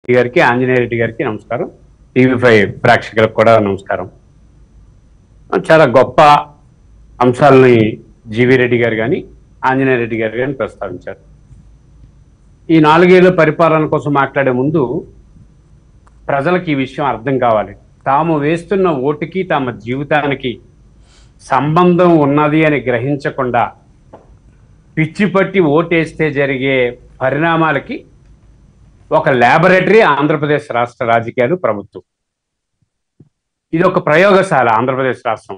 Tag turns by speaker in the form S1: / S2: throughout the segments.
S1: గారికి ఆంజనేయ రెడ్డి గారికి నమస్కారం టీవీ ఫైవ్ ప్రేక్షకులకు కూడా నమస్కారం చాలా గొప్ప అంశాలని జీవి రెడ్డి గారు కానీ ఆంజనేయ రెడ్డి గారు కానీ ప్రస్తావించారు ఈ నాలుగేళ్ల పరిపాలన కోసం మాట్లాడే ముందు ప్రజలకు ఈ విషయం అర్థం కావాలి తాము వేస్తున్న ఓటుకి తమ జీవితానికి సంబంధం ఉన్నది అని గ్రహించకుండా పిచ్చి పట్టి ఓటేస్తే జరిగే పరిణామాలకి ఒక ల్యాబొరేటరీ ఆంధ్రప్రదేశ్ రాష్ట్ర రాజకీయాలు ప్రభుత్వం ఇది ఒక ప్రయోగశాల ఆంధ్రప్రదేశ్ రాష్ట్రం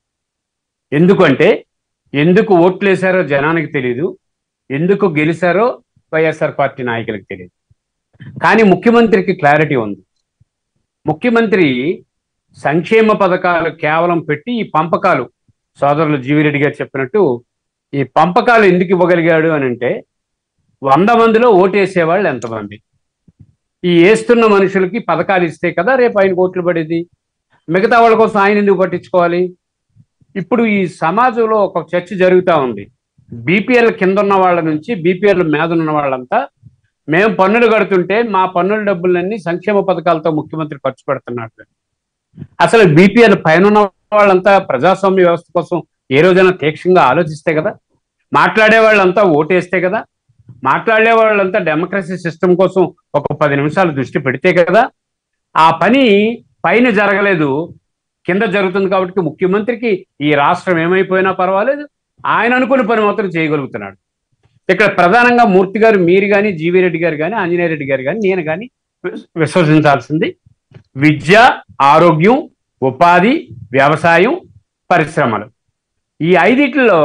S1: ఎందుకంటే ఎందుకు ఓట్లేశారో జనానికి తెలియదు ఎందుకు గెలిచారో వైఎస్ఆర్ పార్టీ నాయకులకు తెలియదు కానీ ముఖ్యమంత్రికి క్లారిటీ ఉంది ముఖ్యమంత్రి సంక్షేమ పథకాలు కేవలం పెట్టి ఈ పంపకాలు సోదరులు జీవిరెడ్డి గారు చెప్పినట్టు ఈ పంపకాలు ఎందుకు ఇవ్వగలిగాడు అని అంటే వంద మందిలో ఓటేసేవాళ్ళు ఎంతమంది ఈ వేస్తున్న మనుషులకి పథకాలు ఇస్తే కదా రేపు ఆయన ఓట్లు పడేది మిగతా వాళ్ళ కోసం ఆయన ఎందుకు పట్టించుకోవాలి ఇప్పుడు ఈ సమాజంలో ఒక చర్చ జరుగుతూ ఉంది బీపీఎల్ కింద ఉన్న వాళ్ళ నుంచి బీపీఎల్ మీద ఉన్న వాళ్ళంతా మేము పన్నులు కడుతుంటే మా పన్నుల డబ్బులన్నీ సంక్షేమ పథకాలతో ముఖ్యమంత్రి ఖర్చు పెడుతున్నాడు అసలు బీపీఎల్ పైన ఉన్న వాళ్ళంతా ప్రజాస్వామ్య వ్యవస్థ కోసం ఏ రోజైనా తీక్షంగా ఆలోచిస్తే కదా మాట్లాడే వాళ్ళంతా ఓటేస్తే కదా మాట్లాడే వాళ్ళంతా డెమోక్రసీ సిస్టమ్ కోసం ఒక పది నిమిషాలు దృష్టి పెడితే కదా ఆ పని పైన జరగలేదు కింద జరుగుతుంది కాబట్టి ముఖ్యమంత్రికి ఈ రాష్ట్రం ఏమైపోయినా పర్వాలేదు ఆయన అనుకున్న పని మాత్రం చేయగలుగుతున్నాడు ఇక్కడ ప్రధానంగా మూర్తి గారు మీరు కానీ జీవి రెడ్డి గారు కానీ ఆంజనేయ రెడ్డి గారు కానీ నేను కానీ విశ్వసించాల్సింది విద్య ఆరోగ్యం ఉపాధి వ్యవసాయం పరిశ్రమలు ఈ ఐదిట్లో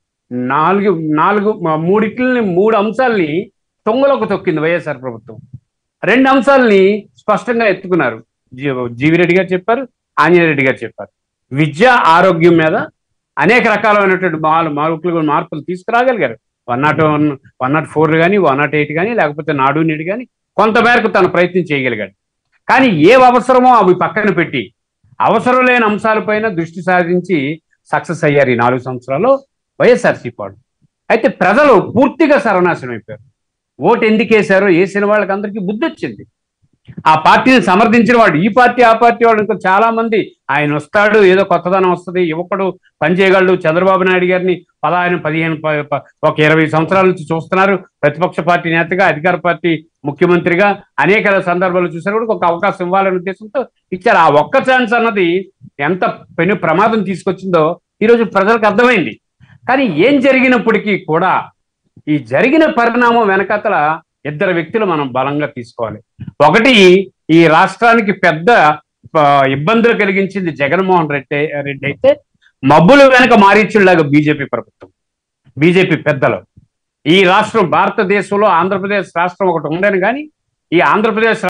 S1: నాలుగు నాలుగు మూడిట్లని మూడు అంశాలని తొంగలోకి తొక్కింది వైఎస్ఆర్ ప్రభుత్వం రెండు అంశాలని స్పష్టంగా ఎత్తుకున్నారు జీ- జీవిరెడ్డి గారు చెప్పారు ఆంజనేయ రెడ్డి గారు చెప్పారు విద్య ఆరోగ్యం మీద అనేక రకాలైనటువంటి మాలు మార్పులు మార్పులు తీసుకురాగలిగారు one nought one one nought four కానీ వన్ నాట్ ఎయిట్ కానీ లేకపోతే నాడు నేడు కానీ కొంతమేరకు తన ప్రయత్నం చేయగలిగాడు కానీ ఏ అవసరమో అవి పక్కన పెట్టి అవసరం లేని అంశాలపైన దృష్టి సాధించి సక్సెస్ అయ్యారు ఈ నాలుగు సంవత్సరాల్లో వైఎస్ఆర్సీపీ వాడు అయితే ప్రజలు పూర్తిగా సర్వనాశనం అయిపోయారు ఓటు ఎందుకు వేశారో వేసిన వాళ్ళకి అందరికీ బుద్ధి వచ్చింది ఆ పార్టీని సమర్థించిన వాడు ఈ పార్టీ ఆ పార్టీ వాడు ఇంకా చాలా మంది ఆయన వస్తాడు ఏదో కొత్తదనం వస్తుంది యువకుడు పనిచేయగలడు చంద్రబాబు నాయుడు గారిని పదహారు పదిహేను ప- ప- ఒక ఇరవై సంవత్సరాల నుంచి చూస్తున్నారు ప్రతిపక్ష పార్టీ నేతగా అధికార పార్టీ ముఖ్యమంత్రిగా అనేక సందర్భాలు చూసారు కూడా ఒక అవకాశం ఇవ్వాలనే ఉద్దేశంతో ఇచ్చారు ఆ ఒక్క ఛాన్స్ అన్నది ఎంత పెను ప్రమాదం తీసుకొచ్చిందో ఈరోజు ప్రజలకు అర్థమైంది కానీ ఏం జరిగినప్పటికీ కూడా ఈ జరిగిన పరిణామం వెనకతల ఇద్దరు వ్యక్తులు మనం బలంగా తీసుకోవాలి ఒకటి ఈ రాష్ట్రానికి పెద్ద ఆ, ఇబ్బందులు కలిగించింది జగన్మోహన్ రెడ్డి రెడ్డి అయితే మబ్బులు వెనక మారీచుల్లాగా బీజేపీ ప్రభుత్వం బీజేపీ పెద్దలు ఈ రాష్ట్రం భారతదేశంలో ఆంధ్రప్రదేశ్ రాష్ట్రం ఒకటి ఉండని కానీ ఈ ఆంధ్రప్రదేశ్